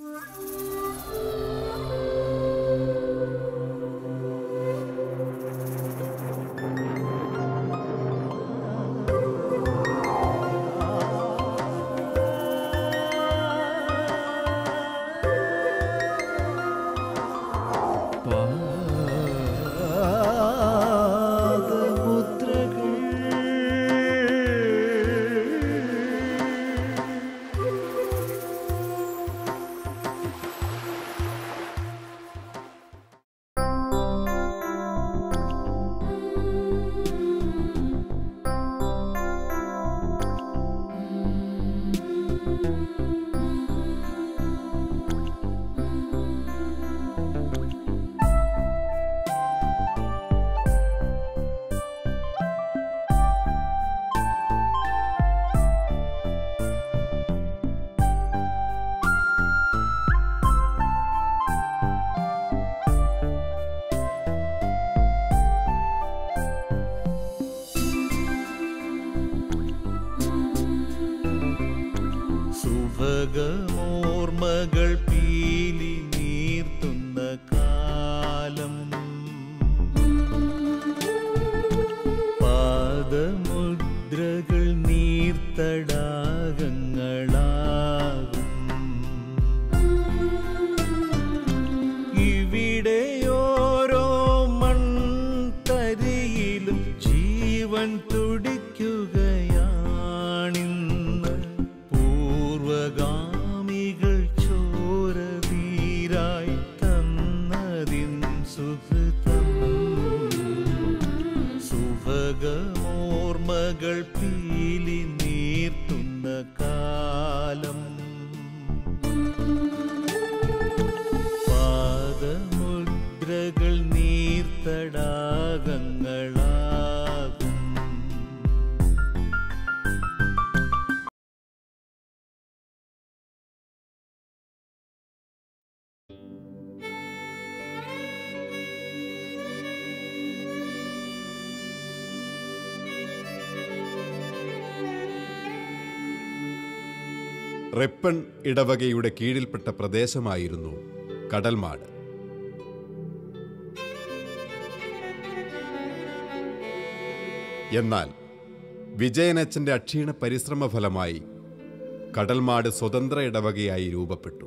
സുഭഗമോർമകൾ പീലി നീർത്തുന്ന കാലം പാദമുദ്രകൾ നീർത്തടാകങ്ങളാകും ഇവിടെ ഓരോ മൺതരിയിലും ജീവൻ തുടിക്കുകയാണിന്ന് പൂർവഗാമികൾ ചോരതീരായി തന്നതിൻ സുഹൃതം സുഭഗമോർമകൾ പീലി നീർത്തുന്ന കാലം പാദമുദ്രകൾ നീർത്തടാകങ്ങളാകും റിപ്പൺ ഇടവകയുടെ കീഴിൽപ്പെട്ട പ്രദേശമായിരുന്നു കടൽമാട് എന്നാൽ വിജയനച്ചന്റെ അക്ഷീണ പരിശ്രമ ഫലമായി കടൽമാട് സ്വതന്ത്ര ഇടവകയായി രൂപപ്പെട്ടു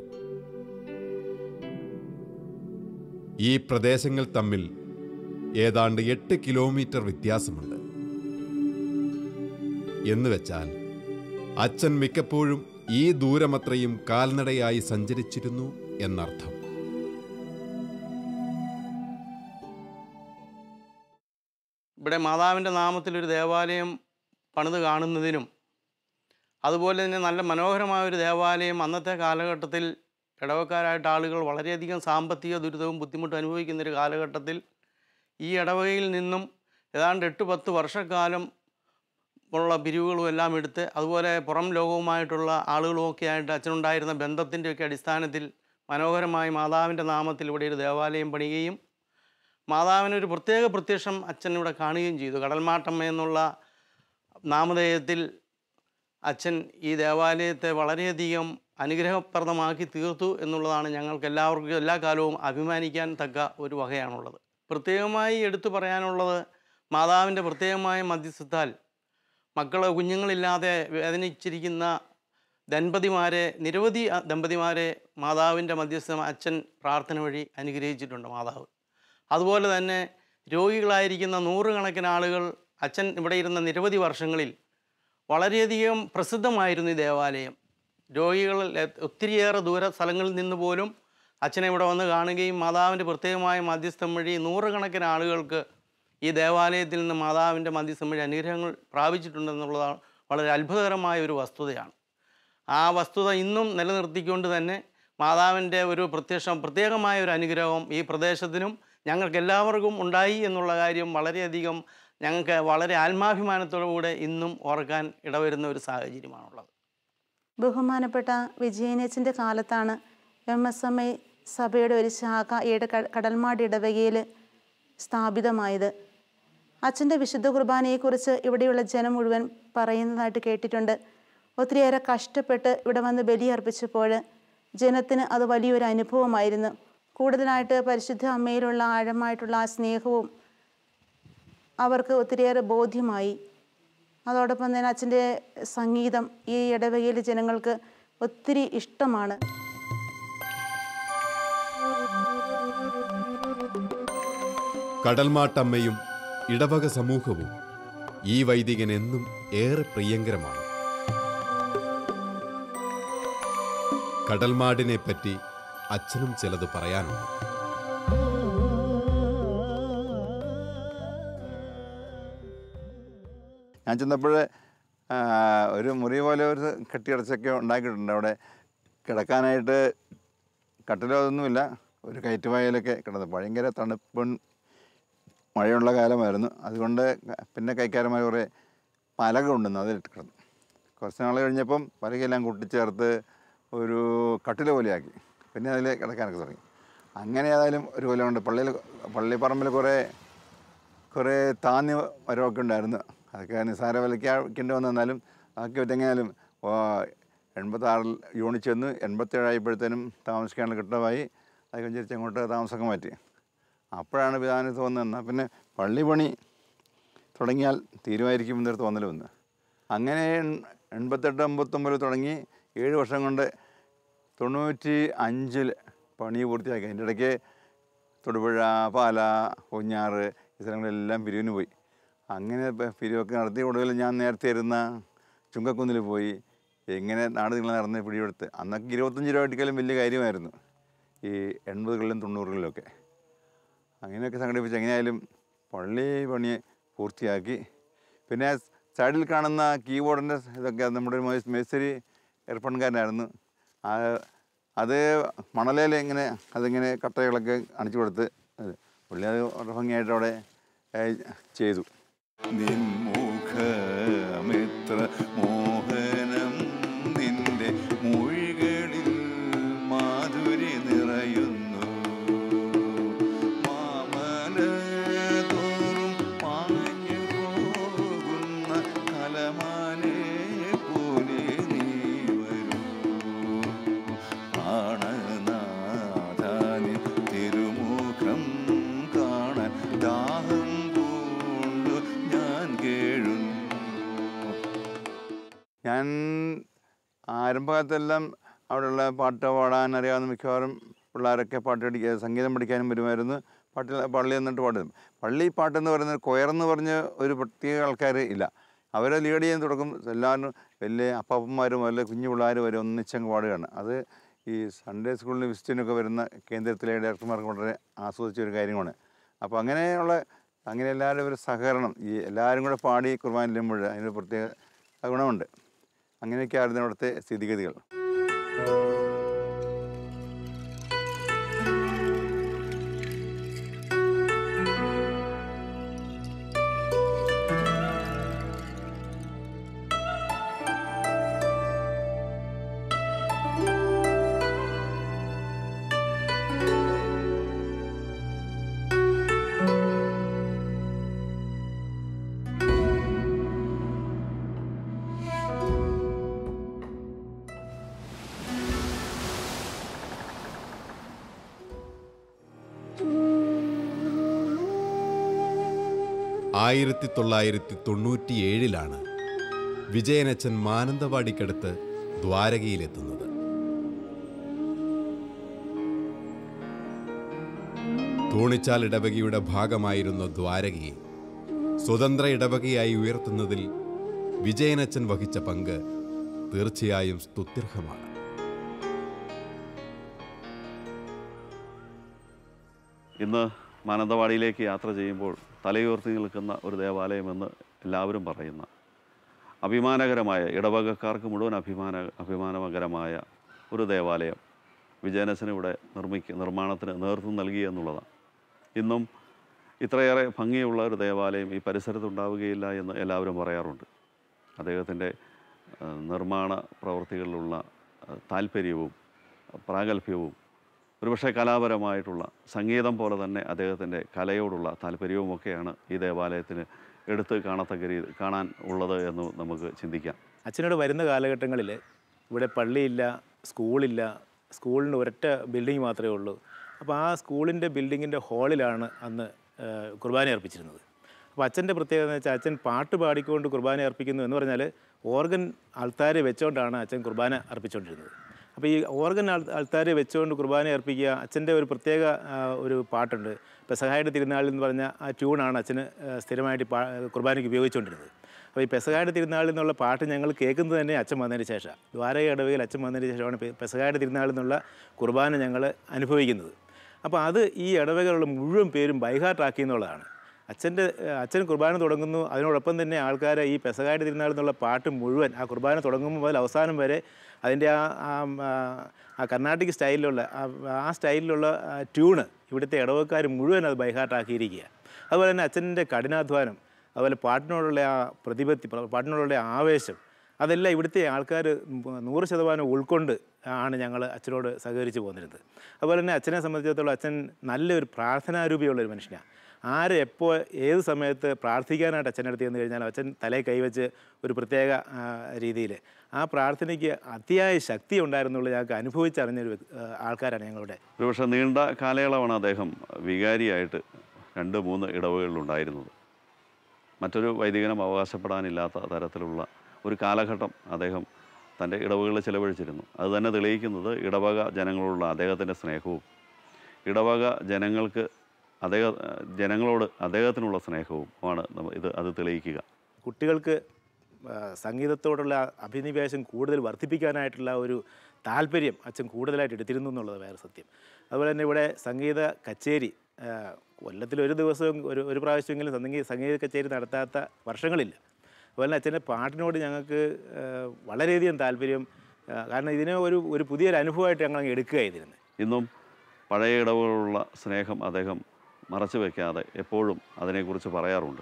ഈ പ്രദേശങ്ങൾ തമ്മിൽ ഏതാണ്ട് എട്ട് കിലോമീറ്റർ വ്യത്യാസമുണ്ട് എന്നുവെച്ചാൽ അച്ഛൻ മിക്കപ്പോഴും ഈ ദൂരമത്രയും കാൽനടയായി സഞ്ചരിച്ചിരുന്നു എന്നർത്ഥം ഇവിടെ മാതാവിൻ്റെ നാമത്തിൽ ഒരു ദേവാലയം പണിത് കാണുന്നതിനും അതുപോലെ തന്നെ നല്ല മനോഹരമായ ഒരു ദേവാലയം അന്നത്തെ കാലഘട്ടത്തിൽ ഇടവക്കാരായിട്ട് ആളുകൾ വളരെയധികം സാമ്പത്തിക ദുരിതവും ബുദ്ധിമുട്ടും അനുഭവിക്കുന്ന ഒരു കാലഘട്ടത്തിൽ ഈ ഇടവകയിൽ നിന്നും ഏതാണ്ട് എട്ട് പത്ത് വർഷക്കാലം ഉള്ള പിരിവുകളും എല്ലാം എടുത്ത് അതുപോലെ പുറം ലോകവുമായിട്ടുള്ള ആളുകളുമൊക്കെ ആയിട്ട് അച്ഛനുണ്ടായിരുന്ന ബന്ധത്തിൻ്റെയൊക്കെ അടിസ്ഥാനത്തിൽ മനോഹരമായി മാതാവിൻ്റെ നാമത്തിൽ ഇവിടെ ഒരു ദേവാലയം പണിയുകയും മാതാവിനൊരു പ്രത്യേക പ്രത്യക്ഷം അച്ഛൻ ഇവിടെ കാണുകയും ചെയ്തു കടൽമാട്ടമ്മ എന്നുള്ള നാമധേയത്തിൽ അച്ഛൻ ഈ ദേവാലയത്തെ വളരെയധികം അനുഗ്രഹപ്രദമാക്കി തീർത്തു എന്നുള്ളതാണ് ഞങ്ങൾക്ക് എല്ലാവർക്കും എല്ലാ കാലവും അഭിമാനിക്കാൻ തക്ക ഒരു വകയാണുള്ളത് പ്രത്യേകമായി എടുത്തു പറയാനുള്ളത് മാതാവിൻ്റെ പ്രത്യേകമായ മധ്യസ്ഥത്താൽ മക്കളെ കുഞ്ഞുങ്ങളില്ലാതെ വേദനിച്ചിരിക്കുന്ന ദമ്പതിമാരെ നിരവധി അ- ദമ്പതിമാരെ മാതാവിൻ്റെ മധ്യസ്ഥ അച്ഛൻ പ്രാർത്ഥന വഴി അനുഗ്രഹിച്ചിട്ടുണ്ട് മാതാവ് അതുപോലെ തന്നെ രോഗികളായിരിക്കുന്ന നൂറുകണക്കിന് ആളുകൾ അച്ഛൻ ഇവിടെ ഇരുന്ന നിരവധി വർഷങ്ങളിൽ വളരെയധികം പ്രസിദ്ധമായിരുന്നു ഈ ദേവാലയം രോഗികൾ എ- ഒത്തിരിയേറെ ദൂര സ്ഥലങ്ങളിൽ നിന്ന് പോലും അച്ഛനെ ഇവിടെ വന്ന് കാണുകയും മാതാവിൻ്റെ പ്രത്യേകമായ മധ്യസ്ഥം വഴി നൂറുകണക്കിന് ആളുകൾക്ക് ഈ ദേവാലയത്തിൽ നിന്ന് മാതാവിൻ്റെ മധ്യസ്ഥം വഴി അനുഗ്രഹങ്ങൾ പ്രാപിച്ചിട്ടുണ്ടെന്നുള്ളതാണ് വളരെ അത്ഭുതകരമായ ഒരു വസ്തുതയാണ് ആ വസ്തുത ഇന്നും നിലനിർത്തിക്കൊണ്ട് തന്നെ മാതാവിൻ്റെ ഒരു പ്രത്യക്ഷം പ്രത്യേകമായ ഒരു അനുഗ്രഹം ഈ പ്രദേശത്തിനും ഞങ്ങൾക്ക് എല്ലാവർക്കും ഉണ്ടായി എന്നുള്ള കാര്യം വളരെയധികം ഞങ്ങൾക്ക് വളരെ ആത്മാഭിമാനത്തോടു കൂടെ ഇന്നും ഓർക്കാൻ ഇടവരുന്ന ഒരു സാഹചര്യമാണുള്ളത് ബഹുമാനപ്പെട്ട വിജയനച്ചൻ്റെ കാലത്താണ് എം എസ് എം ഐ സഭയുടെ ഒരു ശാഖ ഈയിടെ ക- കടൽമാട് ഇടവകയിൽ സ്ഥാപിതമായത് അച്ഛൻ്റെ വിശുദ്ധ കുർബാനയെക്കുറിച്ച് ഇവിടെയുള്ള ജനം മുഴുവൻ പറയുന്നതായിട്ട് കേട്ടിട്ടുണ്ട് ഒത്തിരിയേറെ കഷ്ടപ്പെട്ട് ഇവിടെ വന്ന് ബലിയർപ്പിച്ചപ്പോൾ ജനത്തിന് അത് വലിയൊരു അനുഭവമായിരുന്നു കൂടുതലായിട്ട് പരിശുദ്ധ അമ്മയിലുള്ള ആഴമായിട്ടുള്ള ആ സ്നേഹവും അവർക്ക് ഒത്തിരിയേറെ ബോധ്യമായി അതോടൊപ്പം തന്നെ അച്ഛൻ്റെ സംഗീതം ഈ ഇടവകയിലെ ജനങ്ങൾക്ക് ഒത്തിരി ഇഷ്ടമാണ് കടൽമാട്ടമ്മയും ഇടവക സമൂഹവും ഈ വൈദികൻ എന്നും ഏറെ പ്രിയങ്കരമാണ് കടൽമാടിനെ പറ്റി അച്ഛനും ചിലത് പറയാനുണ്ട് ഞാൻ ചെന്നപ്പോൾ ഒരു മുറി പോലെ ഒരു കെട്ടിയടച്ചൊക്കെ ഉണ്ടാക്കിയിട്ടുണ്ട് അവിടെ കിടക്കാനായിട്ട് കട്ടിലോ അതൊന്നുമില്ല ഒരു കയറ്റുവായലൊക്കെ കിടന്നത് ഭയങ്കര തണുപ്പും മഴയുള്ള കാലമായിരുന്നു അതുകൊണ്ട് പിന്നെ കൈക്കാരന്മാർ കുറേ പലക ഉണ്ടെന്ന് അതിൽ കിടന്നു കുറച്ച് നാൾ കഴിഞ്ഞപ്പം പലകയെല്ലാം കൂട്ടിച്ചേർത്ത് ഒരു കട്ടില പോലെയാക്കി പിന്നെ അതിൽ കിടക്കാനൊക്കെ തുടങ്ങി അങ്ങനെ ഏതായാലും ഒരു കൊല്ലം കൊണ്ട് പള്ളിയിൽ പള്ളിപ്പറമ്പിൽ കുറേ കുറേ താന്യ മരമൊക്കെ ഉണ്ടായിരുന്നു അതൊക്കെ നിസ്സാര വിലയ്ക്ക് ആക്കേണ്ടി വന്നെന്നാലും അതൊക്കെ എങ്ങനെയാലും എൺപത്താറിൽ യൂണിറ്റ് ചെന്ന് എൺപത്തേഴായപ്പോഴത്തേനും താമസിക്കാനുള്ള കിട്ടമായി അത് കഴിഞ്ഞിട്ട് അങ്ങോട്ട് താമസമൊക്കെ മാറ്റി അപ്പോഴാണ് പിതാവിന് തോന്നുന്നത് എന്നാൽ പിന്നെ പള്ളി പണി തുടങ്ങിയാൽ തീരുമാനിക്കും എന്നൊരു തോന്നൽ വന്ന് അങ്ങനെ എൺ- എൺപത്തെട്ട് എൺപത്തൊമ്പതിൽ തുടങ്ങി ഏഴ് വർഷം കൊണ്ട് തൊണ്ണൂറ്റി അഞ്ചിൽ പണി പൂർത്തിയാക്കി അതിൻ്റെ ഇടയ്ക്ക് തൊടുപുഴ പാല പൊഞ്ഞാറ് ഈ സ്ഥലങ്ങളെല്ലാം പിരിവിന് പോയി അങ്ങനെ ഇപ്പം പിരിവൊക്കെ നടത്തി ഒടുവിൽ ഞാൻ നേരത്തെ ഇരുന്ന ചുങ്കക്കുന്നിൽ പോയി എങ്ങനെ നാട് നിങ്ങൾ നടന്ന് പിടിയെടുത്ത് അന്നൊക്കെ ഇരുപത്തഞ്ച് രൂപ കിട്ടിയാലും വലിയ കാര്യമായിരുന്നു ഈ എൺപതുകളിലും തൊണ്ണൂറുകളിലൊക്കെ അങ്ങനെയൊക്കെ സംഘടിപ്പിച്ച് എങ്ങനെയായാലും പള്ളി പണി പൂർത്തിയാക്കി പിന്നെ സൈഡിൽ കാണുന്ന കീബോർഡിൻ്റെ ഇതൊക്കെ നമ്മുടെ ഒരു മേസ്- മേസ്തിരി ഏർപ്പൺകാരനായിരുന്നു ആ അത് മണലയിൽ ഇങ്ങനെ അതിങ്ങനെ കട്ടകളൊക്കെ അണിച്ചു കൊടുത്ത് അത് പുള്ളി അത് വളരെ ഭംഗിയായിട്ട് അവിടെ ഏ, ചെയ്തു നിൻമുഖമിത്ര മോഹനം നിന്റെ മൊഴികളിൽ മാധുരി നിറയുന്നു മാമലതോറും പാഞ്ഞു പോകുന്ന കലമാനെ പോലെ നീ വരൂ പ്രാണനാഥാനി തിരുമുഖം കാണാൻ ദാഹം പൂണ്ടു ഞാൻ കേഴുന്നു ഞാൻ ആരംഭകാലത്തെല്ലാം അവിടെയുള്ള പാട്ട് പാടാൻ അറിയാവുന്ന മിക്കവാറും പിള്ളേരൊക്കെ പാട്ട് പഠിക്കുക സംഗീതം പഠിക്കാനും വരുമായിരുന്നു പാട്ട് പള്ളി എന്നിട്ട് പാടും പള്ളി പാട്ടെന്ന് പറയുന്നത് കൊയറെന്ന് പറഞ്ഞ് ഒരു പ്രത്യേക ആൾക്കാർ ഇല്ല അവരെ ലീഡ് ചെയ്യാൻ തുടക്കം എല്ലാവരും വലിയ അപ്പാപ്പന്മാരും വല്ല കുഞ്ഞു പിള്ളേർ വരെ ഒന്നിച്ചങ്ങ് പാടുകയാണ് അത് ഈ സൺഡേ സ്കൂളിന് വിസിറ്റിനൊക്കെ വരുന്ന കേന്ദ്രത്തിലെ ഡയറക്ടർമാർക്ക് വളരെ ആസ്വദിച്ച ഒരു കാര്യമാണ് അപ്പോൾ അങ്ങനെയുള്ള അങ്ങനെ എല്ലാവരും ഒരു സഹകരണം ഈ എല്ലാവരും കൂടെ പാടി കുർബാന ചെല്ലുമ്പോൾ അതിനൊരു പ്രത്യേക ഗുണമുണ്ട് അങ്ങനെയൊക്കെയായിരുന്നു അവിടുത്തെ സ്ഥിതിഗതികൾ ആയിരത്തി തൊള്ളായിരത്തി തൊണ്ണൂറ്റിയേഴിലാണ് വിജയനച്ചൻ മാനന്തവാടിക്കടുത്ത് ദ്വാരകയിലെത്തുന്നത് തൂണിച്ചാൽ ഇടവകയുടെ ഭാഗമായിരുന്ന ദ്വാരകയെ സ്വതന്ത്ര ഇടവകയായി ഉയർത്തുന്നതിൽ വിജയനച്ചൻ വഹിച്ച പങ്ക് തീർച്ചയായും സ്തുത്യർഹമാണ് ഇന്ന് മാനന്തവാടിയിലേക്ക് യാത്ര ചെയ്യുമ്പോൾ തലയുയർത്തി നിൽക്കുന്ന ഒരു ദേവാലയമെന്ന് എല്ലാവരും പറയുന്ന അഭിമാനകരമായ ഇടവകക്കാർക്ക് മുഴുവൻ അഭിമാന അഭിമാനകരമായ ഒരു ദേവാലയം വിജയനസിന് ഇവിടെ നിർമ്മിക്ക നിർമ്മാണത്തിന് നേതൃത്വം നൽകി എന്നുള്ളതാണ് ഇന്നും ഇത്രയേറെ ഭംഗിയുള്ള ഒരു ദേവാലയം ഈ പരിസരത്തുണ്ടാവുകയില്ല എന്ന് എല്ലാവരും പറയാറുണ്ട് അദ്ദേഹത്തിൻ്റെ ആ, നിർമ്മാണ പ്രവൃത്തികളിലുള്ള ആ, താല്പര്യവും പ്രാഗൽഭ്യവും ഒരുപക്ഷെ കലാപരമായിട്ടുള്ള സംഗീതം പോലെ തന്നെ അദ്ദേഹത്തിൻ്റെ കലയോടുള്ള താല്പര്യവുമൊക്കെയാണ് ഈ ദേവാലയത്തിന് എടുത്ത് കാണത്തക്ക രീതി കാണാൻ ഉള്ളത് എന്ന് നമുക്ക് ചിന്തിക്കാം അച്ഛനോട് വരുന്ന കാലഘട്ടങ്ങളിൽ ഇവിടെ പള്ളിയില്ല സ്കൂളില്ല സ്കൂളിന് ഒരൊറ്റ ബിൽഡിംഗ് മാത്രമേ ഉള്ളൂ അപ്പോൾ ആ സ്കൂളിൻ്റെ ബിൽഡിങ്ങിൻ്റെ ഹാളിലാണ് അന്ന് ആ, കുർബാന അർപ്പിച്ചിരുന്നത് അപ്പോൾ അച്ഛൻ്റെ പ്രത്യേകത എന്ന് വെച്ചാൽ അച്ഛൻ പാട്ട് പാടിക്കൊണ്ട് കുർബാന അർപ്പിക്കുന്നു എന്ന് പറഞ്ഞാൽ ഓർഗൻ ആൾത്താരെ വെച്ചുകൊണ്ടാണ് അച്ഛൻ കുർബാന അർപ്പിച്ചുകൊണ്ടിരുന്നത് അപ്പോൾ ഈ ഓർഗൻ ആൾ ആൾത്താരെ വെച്ചുകൊണ്ട് കുർബാന അർപ്പിക്കുക അച്ഛൻ്റെ ഒരു പ്രത്യേക ആ, ഒരു പാട്ടുണ്ട് ഇപ്പോൾ സഹായുടെ തിരുനാളിൽ എന്ന് പറഞ്ഞ ആ ട്യൂണാണ് അച്ഛന് ആ, സ്ഥിരമായിട്ട് പാ കുർബാനയ്ക്ക് ഉപയോഗിച്ചുകൊണ്ടിരുന്നത് അപ്പോൾ ഈ പെസകായുടെ തിരുനാളിൽ നിന്നുള്ള പാട്ട് ഞങ്ങൾ കേൾക്കുന്നത് തന്നെ അച്ഛൻ വന്നതിന് ശേഷം ദ്വാരക ഇടവയിൽ അച്ഛൻ വന്നതിന് ശേഷമാണ് പെ- പെസകായുടെ തിരുനാളിൽ നിന്നുള്ള കുർബാന ഞങ്ങൾ അനുഭവിക്കുന്നത് അപ്പോൾ അത് ഈ ഇടവകകളുള്ള മുഴുവൻ പേരും ബൈഹാർട്ടാക്കി എന്നുള്ളതാണ് അച്ഛൻ്റെ അച്ഛൻ കുർബാന തുടങ്ങുന്നു അതിനോടൊപ്പം തന്നെ ആൾക്കാരെ ഈ പെസകായുടെ തിരുനാളിൽ നിന്നുള്ള പാട്ട് മുഴുവൻ ആ കുർബാന തുടങ്ങുമ്പോൾ മുതൽ അവസാനം വരെ അതിൻ്റെ ആ ആ- ആ- ആ കർണാട്ടിക് സ്റ്റൈലിലുള്ള ആ- ആ സ്റ്റൈലിലുള്ള ആ ട്യൂണ് ഇവിടുത്തെ ഇടവക്കാർ മുഴുവൻ അത് ബൈഹാർട്ടാക്കിയിരിക്കുക അതുപോലെ തന്നെ അച്ഛൻ്റെ കഠിനാധ്വാനം അതുപോലെ പാട്ടിനോടുള്ള ആ പ്രതിപത്തി പ്ര- പാട്ടിനോടുള്ള ആവേശം അതെല്ലാം ഇവിടുത്തെ ആൾക്കാർ നൂറ് ശതമാനം ഉൾക്കൊണ്ട് ആണ് ഞങ്ങൾ അച്ഛനോട് സഹകരിച്ച് പോന്നിരുന്നത് അതുപോലെ തന്നെ അച്ഛനെ സംബന്ധിച്ചിടത്തോളം അച്ഛൻ നല്ലൊരു പ്രാർത്ഥനാരൂപിയുള്ള ഒരു മനുഷ്യനാണ് ആര് എപ്പോൾ ഏത് സമയത്ത് പ്രാർത്ഥിക്കാനായിട്ട് അച്ഛൻ്റെ അടുത്ത് ചെന്ന് കഴിഞ്ഞാൽ അച്ഛൻ തലയിൽ കൈവച്ച് ഒരു പ്രത്യേക രീതിയിൽ ആ പ്രാർത്ഥനയ്ക്ക് അതിയായ ശക്തി ഉണ്ടായിരുന്നുള്ളൂ ഞങ്ങൾക്ക് അനുഭവിച്ചറിഞ്ഞൊരു വ്യക്തി- ആ, ആൾക്കാരാണ് ഞങ്ങളുടെ ഒരുപക്ഷെ നീണ്ട കാലയളവാണ് അദ്ദേഹം വികാരിയായിട്ട് രണ്ട് മൂന്ന് ഇടവകളിലുണ്ടായിരുന്നത് മറ്റൊരു വൈദികനും അവകാശപ്പെടാനില്ലാത്ത തരത്തിലുള്ള ഒരു കാലഘട്ടം അദ്ദേഹം തൻ്റെ ഇടവകളിൽ ചെലവഴിച്ചിരുന്നു അത് തന്നെ തെളിയിക്കുന്നത് ഇടവക ജനങ്ങളോടുള്ള അദ്ദേഹത്തിൻ്റെ സ്നേഹവും ഇടവക ജനങ്ങൾക്ക് അദ്ദേഹം ജനങ്ങളോട് അദ്ദേഹത്തിനുള്ള സ്നേഹവും ആണ് നമ്മ- ഇത് അത് തെളിയിക്കുക കുട്ടികൾക്ക് ആ, സംഗീതത്തോടുള്ള അഭിനിവേശം കൂടുതൽ വർദ്ധിപ്പിക്കാനായിട്ടുള്ള ഒരു താല്പര്യം അച്ഛൻ കൂടുതലായിട്ട് എടുത്തിരുന്നു എന്നുള്ളത് വേറെ സത്യം അതുപോലെ തന്നെ ഇവിടെ സംഗീത കച്ചേരി ആ, കൊല്ലത്തിൽ ഒരു ദിവസവും ഒരു ഒരു പ്രാവശ്യമെങ്കിലും സംഗീത സംഗീത കച്ചേരി നടത്താത്ത വർഷങ്ങളില്ല അതുപോലെ തന്നെ അച്ഛൻ്റെ പാട്ടിനോട് ഞങ്ങൾക്ക് ആ, വളരെയധികം താല്പര്യം ആ, കാരണം ഇതിനെ ഒരു ഒരു പുതിയൊരു അനുഭവമായിട്ട് ഞങ്ങൾ അങ്ങ് എടുക്കുകയായിരുന്നു ഇന്നും പഴയ ഇടവുകളുള്ള സ്നേഹം അദ്ദേഹം മറച്ചു വയ്ക്കാതെ എപ്പോഴും അതിനെക്കുറിച്ച് പറയാറുണ്ട്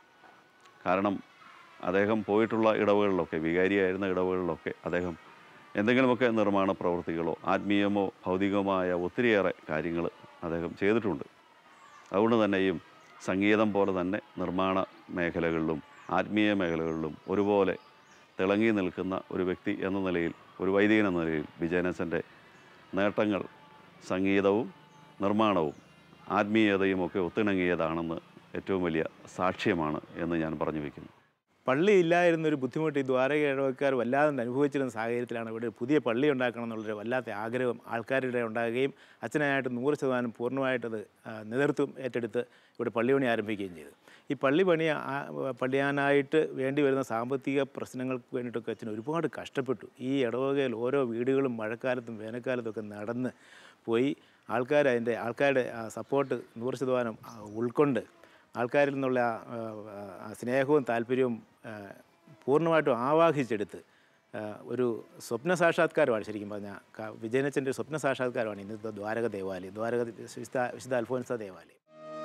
കാരണം അദ്ദേഹം പോയിട്ടുള്ള ഇടവുകളിലൊക്കെ വികാരിയായിരുന്ന ഇടവുകളിലൊക്കെ അദ്ദേഹം എന്തെങ്കിലുമൊക്കെ നിർമ്മാണ പ്രവൃത്തികളോ ആത്മീയമോ ഭൗതികമായ ഒത്തിരിയേറെ കാര്യങ്ങൾ അദ്ദേഹം ചെയ്തിട്ടുണ്ട് അതുകൊണ്ട് തന്നെയും സംഗീതം പോലെ തന്നെ നിർമ്മാണ മേഖലകളിലും ആത്മീയ മേഖലകളിലും ഒരുപോലെ തിളങ്ങി നിൽക്കുന്ന ഒരു വ്യക്തി എന്ന നിലയിൽ ഒരു വൈദികൻ എന്ന നിലയിൽ വിജയനച്ചൻ്റെ നേട്ടങ്ങൾ സംഗീതവും നിർമ്മാണവും ആത്മീയതയും ഒക്കെ ഒത്തിണങ്ങിയതാണെന്ന് ഏറ്റവും വലിയ സാക്ഷ്യമാണ് എന്ന് ഞാൻ പറഞ്ഞു വയ്ക്കുന്നു പള്ളി ഇല്ലായിരുന്നൊരു ബുദ്ധിമുട്ട് ഈ ദ്വാരക ഇടവക്കാർ വല്ലാതെ അനുഭവിച്ചിരുന്ന സാഹചര്യത്തിലാണ് ഇവിടെ ഒരു പുതിയ പള്ളി ഉണ്ടാക്കണം എന്നുള്ളൊരു വല്ലാത്ത ആഗ്രഹം ആൾക്കാരുടെ ഉണ്ടാകുകയും അച്ഛനായിട്ട് നൂറ് ശതമാനം പൂർണ്ണമായിട്ടത് ആ, നേതൃത്വം ഏറ്റെടുത്ത് ഇവിടെ പള്ളി പണി ആരംഭിക്കുകയും ചെയ്തു ഈ പള്ളി പണി ആ- പണിയാനായിട്ട് വേണ്ടി വരുന്ന സാമ്പത്തിക പ്രശ്നങ്ങൾക്ക് വേണ്ടിയിട്ടൊക്കെ അച്ഛൻ ഒരുപാട് കഷ്ടപ്പെട്ടു ഈ ഇടവകയിൽ ഓരോ വീടുകളും മഴക്കാലത്തും വേനൽക്കാലത്തും ഒക്കെ നടന്ന് പോയി ആൾക്കാർ അതിൻ്റെ ആൾക്കാരുടെ സപ്പോർട്ട് നൂറ് ശതമാനം ആ, ഉൾക്കൊണ്ട് ആൾക്കാരിൽ നിന്നുള്ള ആ, ആ, ആ സ്നേഹവും താല്പര്യവും ആ, പൂർണ്ണമായിട്ടും ആവാഹിച്ചെടുത്ത് ആ, ഒരു സ്വപ്ന സാക്ഷാത്കാരമാണ് ശരിക്കും പറഞ്ഞാൽ ക- വിജയനച്ചൻ്റെ ഒരു സ്വപ്ന സാക്ഷാത്കാരമാണ് ഇന്നത്തെ ദ്വാരക ദേവാലയം ദ്വാരക വിശുദ്ധ വിശുദ്ധ അൽഫോൻസ ദേവാലയം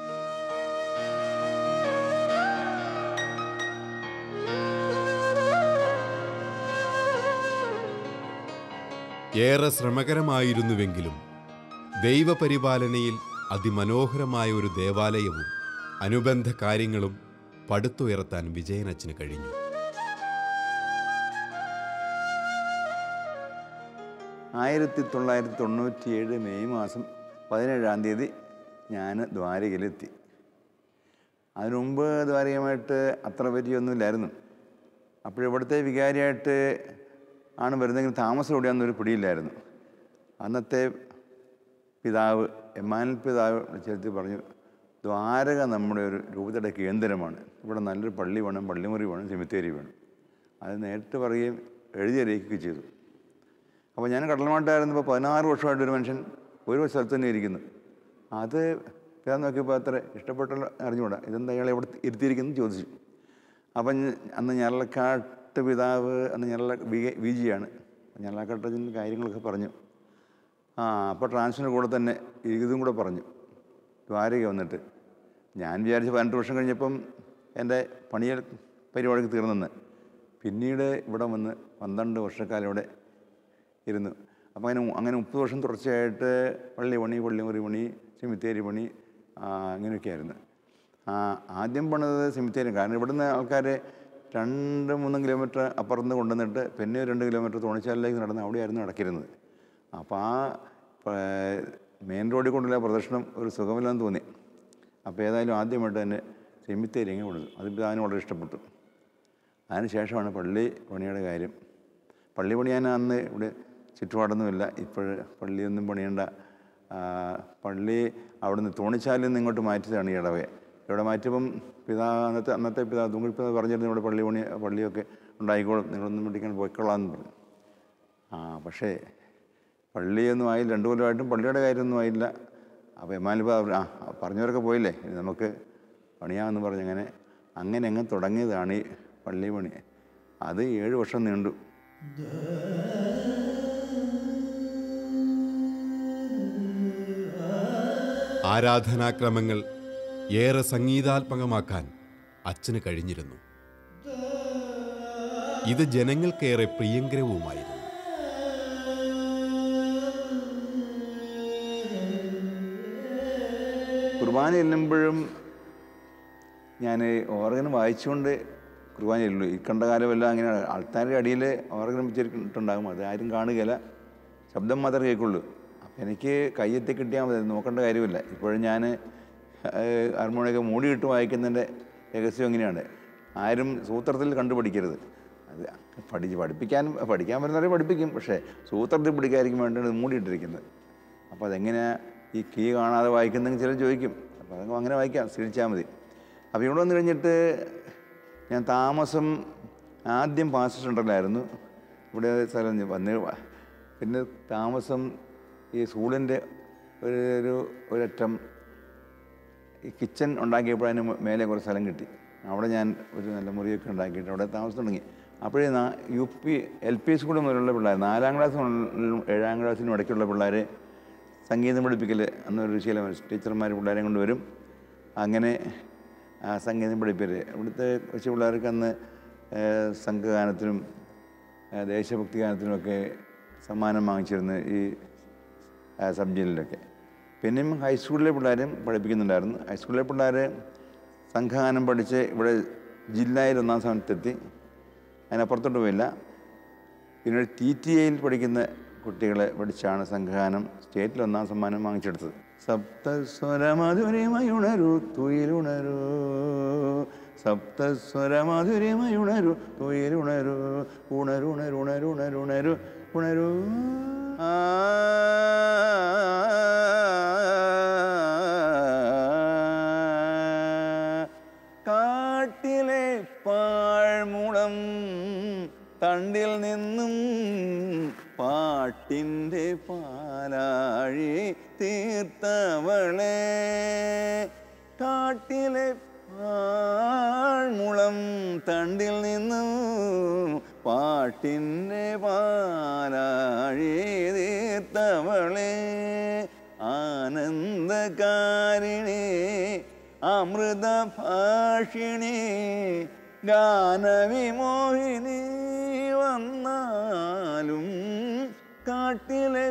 ഏറെ ശ്രമകരമായിരുന്നുവെങ്കിലും ദൈവപരിപാലനയിൽ അതിമനോഹരമായ ഒരു ദേവാലയവും അനുബന്ധ കാര്യങ്ങളും പടുത്തുയർത്താൻ വിജയനച്ചന് കഴിഞ്ഞു ആയിരത്തി തൊള്ളായിരത്തി തൊണ്ണൂറ്റിയേഴ് മെയ് മാസം പതിനേഴാം തീയതി ഞാൻ ദ്വാരകയിലെത്തി അതിനു മുമ്പ് ദ്വാരകയുമായിട്ട് അത്ര പരിചയമൊന്നുമില്ലായിരുന്നു അപ്പോഴിവിടുത്തെ വികാരിയായിട്ട് ആണ് വരുന്നെങ്കിൽ താമസം എവിടെയാണെന്നൊരു പിടിയില്ലായിരുന്നു അന്നത്തെ പിതാവ് എമാനൽ പിതാവ് വിളിച്ചെടുത്ത് പറഞ്ഞു ദ്വാരക നമ്മുടെ ഒരു രൂപതയുടെ കേന്ദ്രമാണ് ഇവിടെ നല്ലൊരു പള്ളി വേണം പള്ളിമുറി വേണം സെമിത്തേരി വേണം അത് നേരിട്ട് പറയുകയും എഴുതി അറിയിക്കുകയും ചെയ്തു അപ്പോൾ ഞാൻ കടൽമാട്ടായിരുന്നപ്പോൾ പതിനാറ് വർഷമായിട്ട് ഒരു മനുഷ്യൻ ഒരു സ്ഥലത്ത് തന്നെ ഇരിക്കുന്നു അത് ഞാൻ നോക്കിയപ്പോൾ അത്ര ഇഷ്ടപ്പെട്ടല്ലോ അറിഞ്ഞുകൂടാ ഇതെന്താ ഇയാളെ ഇവിടെ ഇരുത്തിയിരിക്കുന്നു ചോദിച്ചു അപ്പം ഞ- അന്ന് ഞരളക്കാട്ട് പിതാവ് അന്ന് ഞരള വി വി ജിയാണ് ഞരളക്കാട്ടതിൻ്റെ കാര്യങ്ങളൊക്കെ പറഞ്ഞു ആ അപ്പോൾ ട്രാൻസ്ഫറിന് കൂടെ തന്നെ ഇതും കൂടെ പറഞ്ഞു ദ്വാരക വന്നിട്ട് ഞാൻ വിചാരിച്ചു പതിനെട്ട് വർഷം കഴിഞ്ഞപ്പം എൻ്റെ പണിയൽ പരിപാടിക്ക് തീർന്നെന്ന് പിന്നീട് ഇവിടെ വന്ന് പന്ത്രണ്ട് വർഷക്കാലം ഇവിടെ ഇരുന്നു അപ്പോൾ അങ്ങനെ അങ്ങനെ മുപ്പത് വർഷം തുടർച്ചയായിട്ട് പള്ളി പണി പള്ളിമുറി പണി സെമിത്തേരി പണി ആ, അങ്ങനെയൊക്കെയായിരുന്നു ആ, ആദ്യം പണിത് സെമിത്തേരി കാരണം ഇവിടുന്ന് ആൾക്കാർ രണ്ട് മൂന്ന് കിലോമീറ്റർ അപ്പുറത്ത് കൊണ്ടുവന്നിട്ട് പിന്നെ ഒരു രണ്ട് കിലോമീറ്റർ തോണിച്ചാലിലേക്ക് നടന്ന് അവിടെയായിരുന്നു നടക്കിരുന്നത് അപ്പോൾ ആ മെയിൻ റോഡിൽ കൊണ്ടുള്ള പ്രദർശനം ഒരു സുഖമില്ലെന്ന് തോന്നി അപ്പോൾ ഏതായാലും ആദ്യമായിട്ട് തന്നെ സെമിത്തേരി അങ്ങ് കൊടുത്തു അത് പിതാവിന് വളരെ ഇഷ്ടപ്പെട്ടു അതിനുശേഷമാണ് പള്ളി പണിയുടെ കാര്യം പള്ളി പണിയാൻ അന്ന് ഇവിടെ ചുറ്റുപാടൊന്നുമില്ല ഇപ്പോൾ പള്ളിയൊന്നും പണിയേണ്ട ആ, പള്ളി അവിടുന്ന് തോണിച്ചാലിൽ നിന്ന് ഇങ്ങോട്ട് മാറ്റിയതാണ് ഈ ഇടവയെ ഇവിടെ മാറ്റിയപ്പം പിതാവ് അന്നത്തെ അന്നത്തെ പിതാവ് തുങ്കൽ പിതാവ് പറഞ്ഞിരുന്നു ഇവിടെ പള്ളി പണി പള്ളിയൊക്കെ ഉണ്ടായിക്കോളും നിങ്ങളൊന്നും പിടിക്കാൻ പോയിക്കൊള്ളാമെന്ന് പറഞ്ഞു ആ പക്ഷേ പള്ളിയൊന്നും ആയില്ല രണ്ടു കൊല്ലമായിട്ടും പള്ളിയുടെ കാര്യമൊന്നും ആയില്ല അപ്പോൾ എമാലിപ്പ ആ പറഞ്ഞവരൊക്കെ പോയില്ലേ ഇനി നമുക്ക് പണിയാമെന്ന് പറഞ്ഞ് അങ്ങനെ അങ്ങനെ അങ്ങ് തുടങ്ങിയതാണ് ഈ പള്ളി പണി അത് ഏഴ് വർഷം നീണ്ടു ആരാധനാക്രമങ്ങൾ ഏറെ സംഗീതാത്മകമാക്കാൻ അച്ഛന് കഴിഞ്ഞിരുന്നു ഇത് ജനങ്ങൾക്കേറെ പ്രിയങ്കരവുമായിരുന്നു കുർബാന ചെല്ലുമ്പോഴും ഞാൻ ഓർഗൻ വായിച്ചുകൊണ്ട് കുർബാന ചെല്ലുള്ളൂ ഈ കണ്ട കാലമെല്ലാം അങ്ങനെയാണ് ആൾക്കാരുടെ അടിയിൽ ഓർഗൻ വെച്ചിട്ടുണ്ടാകും അത് ആരും കാണുകയില്ല ശബ്ദം മാത്രമേ കേൾക്കുള്ളൂ അപ്പം എനിക്ക് കയ്യെത്തി കിട്ടിയാൽ മതി നോക്കേണ്ട കാര്യമില്ല ഇപ്പോഴും ഞാൻ ഹാർമോണിയൊക്കെ മൂടിയിട്ട് വായിക്കുന്നതിൻ്റെ രഹസ്യം എങ്ങനെയാണ് ആരും സൂത്രത്തിൽ കണ്ടുപിടിക്കരുത് അത് പഠിച്ച് പഠിപ്പിക്കാൻ പഠിക്കാൻ പറ്റുന്നവരെ പഠിപ്പിക്കും പക്ഷേ സൂത്രത്തിൽ പിടിക്കാതിരിക്കും വേണ്ടിയാണ് ഇത് മൂടിയിട്ടിരിക്കുന്നത് അപ്പോൾ അതെങ്ങനെയാണ് ഈ കീ കാണാതെ വായിക്കുന്നെങ്കിൽ ചിലർ ചോദിക്കും അപ്പോൾ അതങ്ങ് അങ്ങനെ വായിക്കാം ശീലിച്ചാൽ മതി അപ്പോൾ ഇവിടെ വന്നു കഴിഞ്ഞിട്ട് ഞാൻ താമസം ആദ്യം പാസ് സെൻറ്ററിലായിരുന്നു ഇവിടെ സ്ഥലം ഞാൻ വന്ന് പിന്നെ താമസം ഈ സ്കൂളിൻ്റെ ഒരു ഒരു ഒരറ്റം ഈ കിച്ചൺ ഉണ്ടാക്കിയപ്പോൾ അതിന് മേലെ കുറച്ച് സ്ഥലം കിട്ടി അവിടെ ഞാൻ ഒരു നല്ല മുറിയൊക്കെ ഉണ്ടാക്കിയിട്ട് അവിടെ താമസം തുടങ്ങി അപ്പോഴേ നാ- യു പി എൽ പി സ്കൂളിൽ മുതലുള്ള പിള്ളേർ നാലാം ക്ലാസ് മുതൽ ഏഴാം ക്ലാസ്സിനും ഇടയ്ക്കുള്ള പിള്ളേർ സംഗീതം പഠിപ്പിക്കൽ അന്നൊരു ശീലം ടീച്ചർമാർ പിള്ളേരെ കൊണ്ടുവരും അങ്ങനെ ആ സംഗീതം പഠിപ്പര് ഇവിടുത്തെ കൊച്ചു പിള്ളേർക്ക് അന്ന് ഏഹ്, സംഘഗാനത്തിനും ഏഹ്, ദേശഭക്തി ഗാനത്തിനുമൊക്കെ സമ്മാനം വാങ്ങിച്ചിരുന്നു ഈ ആ, സബ് ജില്ലയിലൊക്കെ പിന്നെയും ഹൈസ്കൂളിലെ പിള്ളേരും പഠിപ്പിക്കുന്നുണ്ടായിരുന്നു ഹൈസ്കൂളിലെ പിള്ളേർ സംഘഗാനം പഠിച്ച് ഇവിടെ ജില്ലയിൽ ഒന്നാം സ്ഥാനത്തെത്തി അതിനപ്പുറത്തോട്ട് പോയില്ല പിന്നെ ടി ടി എയിൽ പഠിക്കുന്ന കുട്ടികളെ പഠിച്ചാണ് സംഘഗാനം സ്റ്റേറ്റിൽ ഒന്നാം സമ്മാനം വാങ്ങിച്ചെടുത്തത് സപ്തസ്വരമധുരമയുണരു തുയിലുണരു സപ്തസ്വരമധുരമയുണരു തുയിലുണരു ഉണരുണരുണരുണരുണരു ഉണരു ആ കാട്ടിലെ പാഴ്മുളം തണ്ടിൽ നിന്നും പാട്ടിൻ്റെ പാലാഴി തീർത്തവളെ കാട്ടിലെ പാഴ്മുളം തണ്ടിൽ നിന്നും പാട്ടിൻ്റെ പാലാഴി തീർത്തവളെ ആനന്ദകാരിണി അമൃത ഭാഷിണി ഗാനവിമോഹിനി വന്നാലും കാട്ടിലെ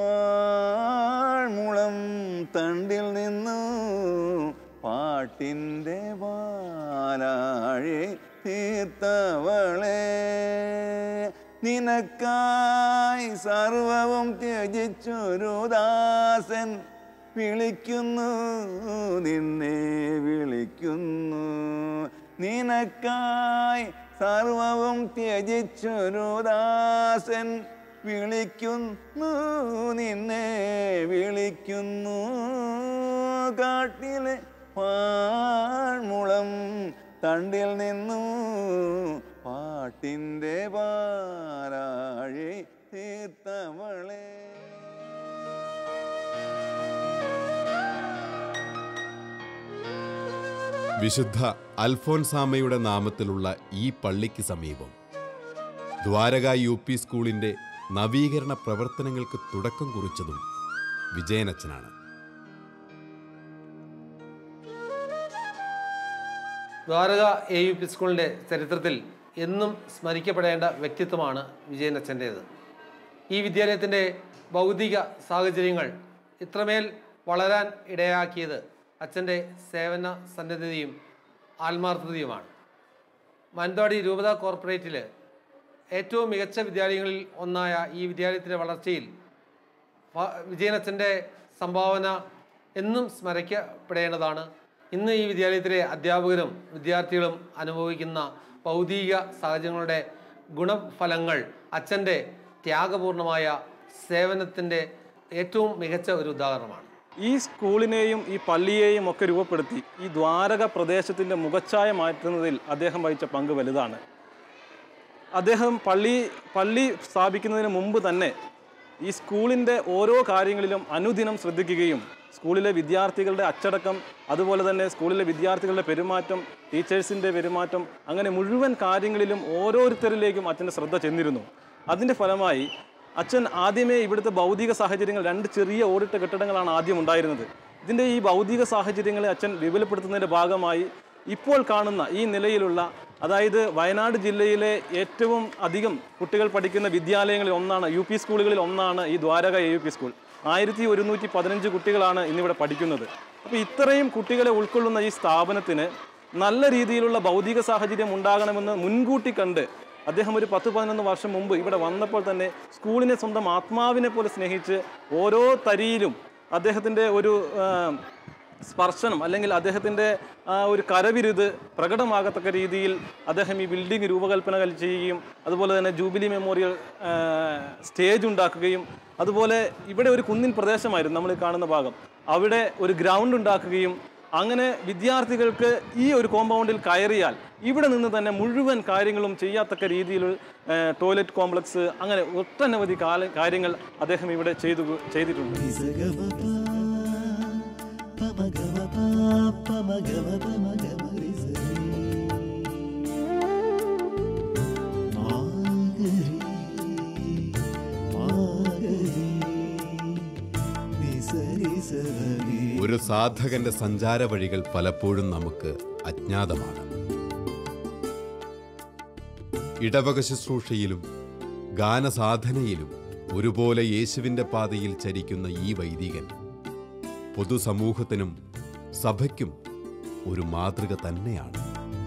പാഴ്മുളം തണ്ടിൽ നിന്നു പാട്ടിൻ്റെ പാലാഴി തീർത്തവളെ നിനക്കായി സർവവും ത്യജിച്ചൊരു ദാസൻ വിളിക്കുന്നു നിന്നെ വിളിക്കുന്നു നിനക്കായി സർവവും ത്യജിച്ചൊരു ദാസൻ വിളിക്കുന്നു നിന്നെ വിളിക്കുന്നു കാട്ടിലെ പാഴ്മുളം തണ്ടിൽ നിന്നു പാട്ടിൻ്റെ പാരാഴി തീർത്തവളെ വിശുദ്ധ അൽഫോൻസാമയുടെ നാമത്തിലുള്ള ഈ പള്ളിക്ക് സമീപം ദ്വാരക യു പി സ്കൂളിന്റെ നവീകരണ പ്രവർത്തനങ്ങൾക്ക് തുടക്കം കുറിച്ചതും വിജയനച്ചനാണ് ദ്വാരക എ യു പി സ്കൂളിൻ്റെ ചരിത്രത്തിൽ എന്നും സ്മരിക്കപ്പെടേണ്ട വ്യക്തിത്വമാണ് വിജയനച്ഛൻ്റേത് ഈ വിദ്യാലയത്തിൻ്റെ ഭൗതിക സാഹചര്യങ്ങൾ ഇത്രമേൽ വളരാൻ ഇടയാക്കിയത് അച്ഛൻ്റെ സേവന സന്നദ്ധതയും ആത്മാർത്ഥതയുമാണ് മാനന്തവാടി രൂപത കോർപ്പറേറ്റിൽ ഏറ്റവും മികച്ച വിദ്യാലയങ്ങളിൽ ഒന്നായ ഈ വിദ്യാലയത്തിൻ്റെ വളർച്ചയിൽ വ- വിജയനച്ഛൻ്റെ സംഭാവന എന്നും സ്മരിക്കപ്പെടേണ്ടതാണ് ഇന്ന് ഈ വിദ്യാലയത്തിലെ അധ്യാപകരും വിദ്യാർത്ഥികളും അനുഭവിക്കുന്ന ഭൗതിക സാഹചര്യങ്ങളുടെ ഗുണഫലങ്ങൾ അച്ഛൻ്റെ ത്യാഗപൂർണമായ സേവനത്തിൻ്റെ ഏറ്റവും മികച്ച ഒരു ഉദാഹരണമാണ് ഈ സ്കൂളിനെയും ഈ പള്ളിയെയും ഒക്കെ രൂപപ്പെടുത്തി ഈ ദ്വാരക പ്രദേശത്തിൻ്റെ മുഖച്ഛായ മാറ്റുന്നതിൽ അദ്ദേഹം വഹിച്ച പങ്ക് വലുതാണ് അദ്ദേഹം പള്ളി പള്ളി സ്ഥാപിക്കുന്നതിന് മുമ്പ് തന്നെ ഈ സ്കൂളിൻ്റെ ഓരോ കാര്യങ്ങളിലും അനുദിനം ശ്രദ്ധിക്കുകയും സ്കൂളിലെ വിദ്യാർത്ഥികളുടെ അച്ചടക്കം അതുപോലെ തന്നെ സ്കൂളിലെ വിദ്യാർത്ഥികളുടെ പെരുമാറ്റം ടീച്ചേഴ്സിൻ്റെ പെരുമാറ്റം അങ്ങനെ മുഴുവൻ കാര്യങ്ങളിലും ഓരോരുത്തരിലേക്കും അച്ഛൻ്റെ ശ്രദ്ധ ചെന്നിരുന്നു അതിൻ്റെ ഫലമായി അച്ഛൻ ആദ്യമേ ഇവിടുത്തെ ഭൗതിക സാഹചര്യങ്ങൾ രണ്ട് ചെറിയ ഓടിട്ട കെട്ടിടങ്ങളാണ് ആദ്യം ഉണ്ടായിരുന്നത് ഇതിൻ്റെ ഈ ഭൗതിക സാഹചര്യങ്ങളെ അച്ഛൻ വിപുലപ്പെടുത്തുന്നതിൻ്റെ ഭാഗമായി ഇപ്പോൾ കാണുന്ന ഈ നിലയിലുള്ള അതായത് വയനാട് ജില്ലയിലെ ഏറ്റവും അധികം കുട്ടികൾ പഠിക്കുന്ന വിദ്യാലയങ്ങളിൽ ഒന്നാണ് യു പി സ്കൂളുകളിൽ ഒന്നാണ് ഈ Dwaraka A U P school ആയിരത്തി ഒരുന്നൂറ്റി പതിനഞ്ച് കുട്ടികളാണ് ഇന്നിവിടെ പഠിക്കുന്നത് അപ്പോൾ ഇത്രയും കുട്ടികളെ ഉൾക്കൊള്ളുന്ന ഈ സ്ഥാപനത്തിന് നല്ല രീതിയിലുള്ള ഭൗതിക സാഹചര്യം ഉണ്ടാകണമെന്ന് മുൻകൂട്ടി കണ്ട് അദ്ദേഹം ഒരു പത്ത് പതിനൊന്ന് വർഷം മുമ്പ് ഇവിടെ വന്നപ്പോൾ തന്നെ സ്കൂളിനെ സ്വന്തം ആത്മാവിനെ പോലെ സ്നേഹിച്ച് ഓരോ തരിയിലും അദ്ദേഹത്തിൻ്റെ ഒരു ആ, സ്പർശനം അല്ലെങ്കിൽ അദ്ദേഹത്തിൻ്റെ ആ ഒരു കരവിരുത് പ്രകടമാകത്തക്ക രീതിയിൽ അദ്ദേഹം ഈ ബിൽഡിംഗ് രൂപകൽപ്പന ചെയ്യുകയും അതുപോലെ തന്നെ ജൂബിലി മെമ്മോറിയൽ ആ, സ്റ്റേജ് ഉണ്ടാക്കുകയും അതുപോലെ ഇവിടെ ഒരു കുന്നിൻ പ്രദേശമായിരുന്നു നമ്മൾ ഈ കാണുന്ന ഭാഗം അവിടെ ഒരു ഗ്രൗണ്ട് ഉണ്ടാക്കുകയും അങ്ങനെ വിദ്യാർത്ഥികൾക്ക് ഈ ഒരു കോമ്പൗണ്ടിൽ കയറിയാൽ ഇവിടെ നിന്ന് തന്നെ മുഴുവൻ കാര്യങ്ങളും ചെയ്യാത്തക്ക രീതിയിൽ ആ, ടോയ്ലറ്റ് കോംപ്ലക്സ് അങ്ങനെ ഒട്ടനവധി കാല കാര്യങ്ങൾ അദ്ദേഹം ഇവിടെ ചെയ്തു ചെയ്തിട്ടുണ്ട് ഒരു സാധകന്റെ സഞ്ചാര വഴികൾ പലപ്പോഴും നമുക്ക് അജ്ഞാതമാണ് ഇടവക ശുശ്രൂഷയിലും ഗാനസാധനയിലും ഒരുപോലെ യേശുവിൻ്റെ പാതയിൽ ചരിക്കുന്ന ഈ വൈദികൻ പൊതുസമൂഹത്തിനും സഭയ്ക്കും ഒരു മാതൃക തന്നെയാണ്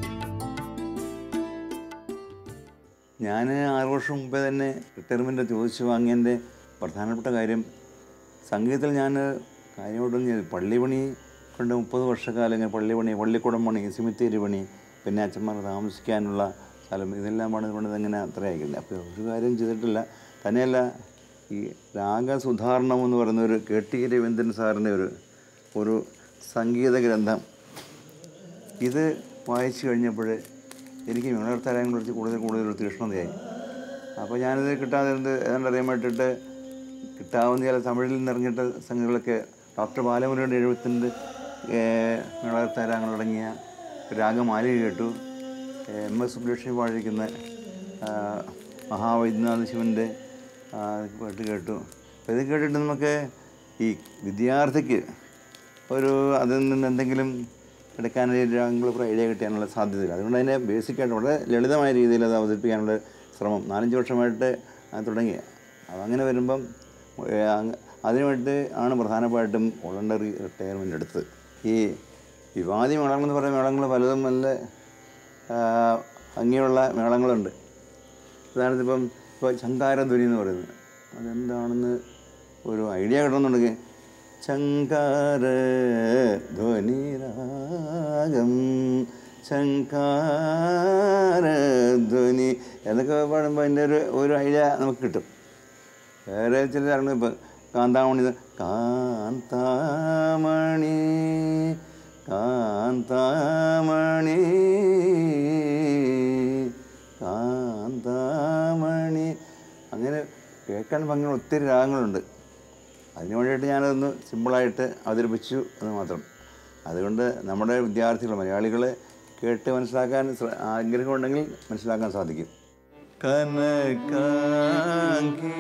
ഞാൻ ആറ് വർഷം മുമ്പേ തന്നെ റിട്ടയർമെൻറ്റ് ചോദിച്ചു വാങ്ങിയതിൻ്റെ പ്രധാനപ്പെട്ട കാര്യം സംഗീതത്തിൽ ഞാൻ കാര്യമായിട്ടൊന്നും ചെയ്തു പള്ളി പണി കൊണ്ട് മുപ്പത് വർഷക്കാലം ഇങ്ങനെ പള്ളി പണി പള്ളിക്കുടം പണി സിമിത്തേരി പണി പിന്നെ അച്ഛന്മാർ താമസിക്കാനുള്ള സ്ഥലം ഇതെല്ലാം പണിതുകൊണ്ട് ഇങ്ങനെ അത്ര ആയിക്കില്ല അപ്പോൾ ഒരു കാര്യം ചെയ്തിട്ടില്ല തന്നെയല്ല ഈ രാഗസുധാരണം എന്ന് പറയുന്ന ഒരു കെ ടി രവീന്ദ്രൻ സാറിൻ്റെ ഒരു ഒരു സംഗീത ഗ്രന്ഥം ഇത് വായിച്ചു കഴിഞ്ഞപ്പോൾ എനിക്ക് വിമലർത്താരായങ്ങളെ കുറിച്ച് കൂടുതൽ കൂടുതൽ ഒരു തീക്ഷ്ണതയായി അപ്പോൾ ഞാനിത് കിട്ടാതെ എന്ത് ഏതാണ്ട് അറിയാൻ വേണ്ടിയിട്ട് കിട്ടാവുന്ന ചില തമിഴിൽ നിറഞ്ഞിട്ട സംഗതികളൊക്കെ ഡോക്ടർ ബാലമുരയുടെ എഴുപത്തിൻ്റെ മേളത്താരാങ്ങളടങ്ങിയ രാഗമാലിക കേട്ടു എം എസ് സുബ്ലക്ഷ്മി പാടിയിരിക്കുന്ന ആ, മഹാവൈദ്യനാഥ ശിവൻ്റെ ആ, പാട്ട് കേട്ടു അപ്പോൾ ഇത് കേട്ടിട്ട് നമുക്ക് ഈ വിദ്യാർത്ഥിക്ക് ഒരു അതിൽ നിന്ന് എന്തെങ്കിലും എടുക്കാനൊരു രാഗങ്ങൾ ഐഡിയ കിട്ടാനുള്ള സാധ്യതയില്ല അതുകൊണ്ട് അതിനെ ബേസിക്കായിട്ട് വളരെ ലളിതമായ രീതിയിൽ അത് അവതരിപ്പിക്കാനുള്ള ശ്രമം നാലഞ്ച് വർഷമായിട്ട് അത് തുടങ്ങി അതങ്ങനെ വരുമ്പം ഏ, അങ്ങ് അതിനുവേണ്ടി ആണ് പ്രധാനമായിട്ടും വോളണ്ടറി റിട്ടയർമെൻ്റ് എടുത്തത് ഈ വിവാദി മേളങ്ങൾ എന്ന് പറയുന്ന മേളങ്ങൾ പലതും നല്ല ആ, ഭംഗിയുള്ള മേളങ്ങളുണ്ട് ഉദാഹരണത്തിന് ഇപ്പം ഇപ്പോൾ ശങ്കാരധ്വനി എന്ന് പറയുന്നത് അതെന്താണെന്ന് ഒരു ഐഡിയ കിട്ടുന്നുണ്ടെങ്കിൽ ശങ്കാര ധ്വനി രാഗം ശങ്കാര ധ്വനി എന്നൊക്കെ പാടുമ്പോൾ അതിൻ്റെ ഒരു ഒരു ഐഡിയ നമുക്ക് കിട്ടും വേറെ ചില ചരണം ഇപ്പം കാന്താമണി ഇത് കാന്താമണി കാന്താമണി കാന്താമണി അങ്ങനെ കേൾക്കാൻ ഭംഗിയുള്ള ഒത്തിരി രാഗങ്ങളുണ്ട് അതിന് വേണ്ടിയിട്ട് ഞാനതൊന്ന് സിമ്പിളായിട്ട് അവതരിപ്പിച്ചു എന്ന് മാത്രം അതുകൊണ്ട് നമ്മുടെ വിദ്യാർത്ഥികൾ മലയാളികൾ കേട്ട് മനസ്സിലാക്കാൻ ശ്ര- ആഗ്രഹമുണ്ടെങ്കിൽ മനസ്സിലാക്കാൻ സാധിക്കും കനകാങ്കി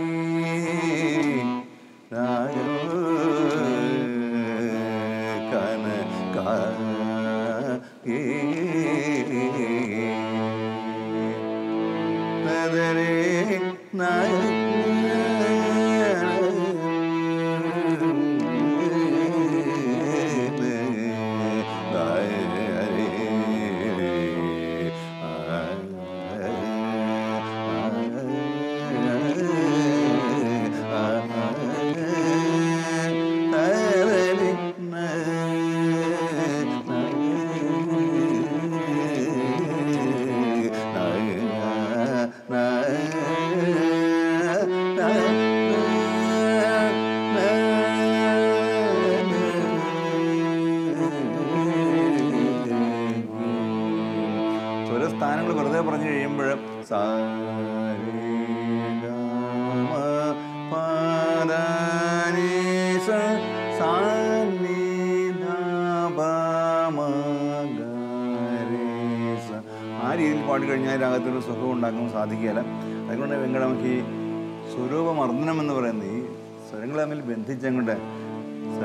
പാടി കഴിഞ്ഞാൽ രാഗത്തിന് സുഖം ഉണ്ടാക്കാൻ സാധിക്കുകയില്ല അതുകൊണ്ട് വെങ്കട നമുക്ക് ഈ സ്വരൂപമർദ്ദനം എന്ന് പറയുന്നത് ഈ സ്വരങ്ങൾ തമ്മിൽ ബന്ധിച്ചങ്ങോട്ട് സ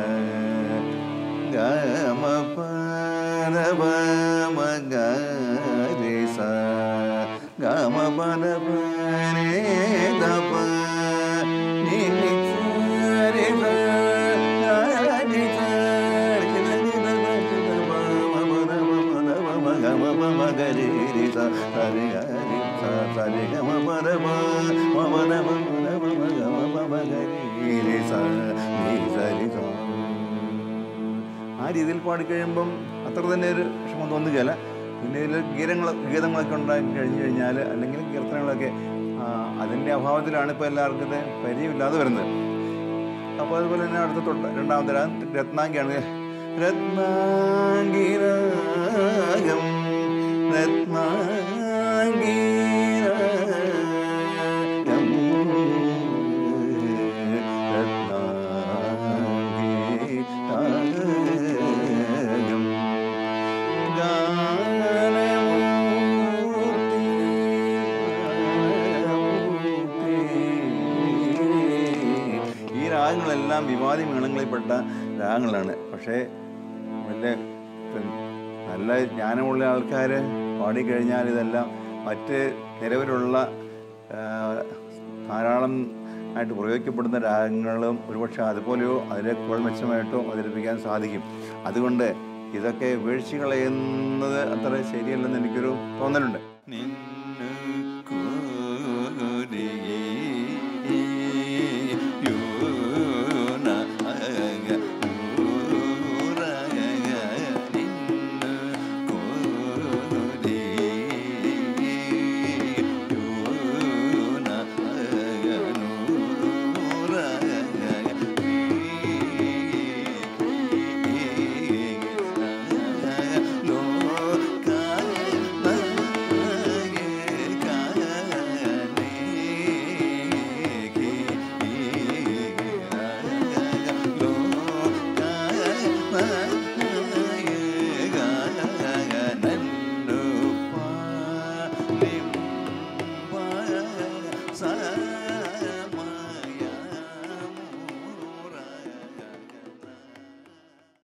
ഗമ പന പമ ഗരി സ ഗമ പന പരേ ദപ നി നി സ രി സ ഗരി സ രി ന നി ന ന നി ന പ മ പ ന പ പ ന പ മ ഗ മ പ മ ഗ രി രി സ സ രി ഗ രി സ സ രി ഗ മ പ ര പ മ പ ന പ മ ന പ മ ഗ മ പ മ ഗ രി രി സ നി സ രി സ ആ രീതിയിൽ പാടിക്കഴിയുമ്പം അത്ര തന്നെ ഒരു വിഷമം തോന്നുകയില്ല പിന്നെ ഇതിൽ ഗീതങ്ങൾ ഗീതങ്ങളൊക്കെ ഉണ്ടാക്കി കഴിഞ്ഞു കഴിഞ്ഞാൽ അല്ലെങ്കിൽ കീർത്തനങ്ങളൊക്കെ ആ, അതിൻ്റെ അഭാവത്തിലാണ് ഇപ്പോൾ എല്ലാവർക്കും ഇത് പരിചയമില്ലാതെ വരുന്നത് അപ്പോൾ അതുപോലെ തന്നെ അടുത്ത തൊട്ട് രണ്ടാമത്തെ രാഗം രത്നാംഗിയാണ് രത്നാംഗിരാഗം രത്നാംഗിരാഗം രത്നാംഗിരാഗം ഈ രാഗങ്ങളെല്ലാം വിവാദി മേളങ്ങളിൽപ്പെട്ട രാഗങ്ങളാണ് പക്ഷേ വലിയ പിന്നെ നല്ല ജ്ഞാനമുള്ള ആൾക്കാർ പാടിക്കഴിഞ്ഞാൽ ഇതെല്ലാം മറ്റ് നിലവിലുള്ള ആ, ധാരാളം ആയിട്ട് പ്രയോഗിക്കപ്പെടുന്ന രാഗങ്ങളും ഒരുപക്ഷെ അതുപോലെയോ അതിനേക്കാൾ മെച്ചമായിട്ടോ അവതരിപ്പിക്കാൻ സാധിക്കും അതുകൊണ്ട് ഇതൊക്കെ വീഴ്ച കളയുന്നത് അത്ര ശരിയല്ലെന്ന് എനിക്കൊരു തോന്നലുണ്ട്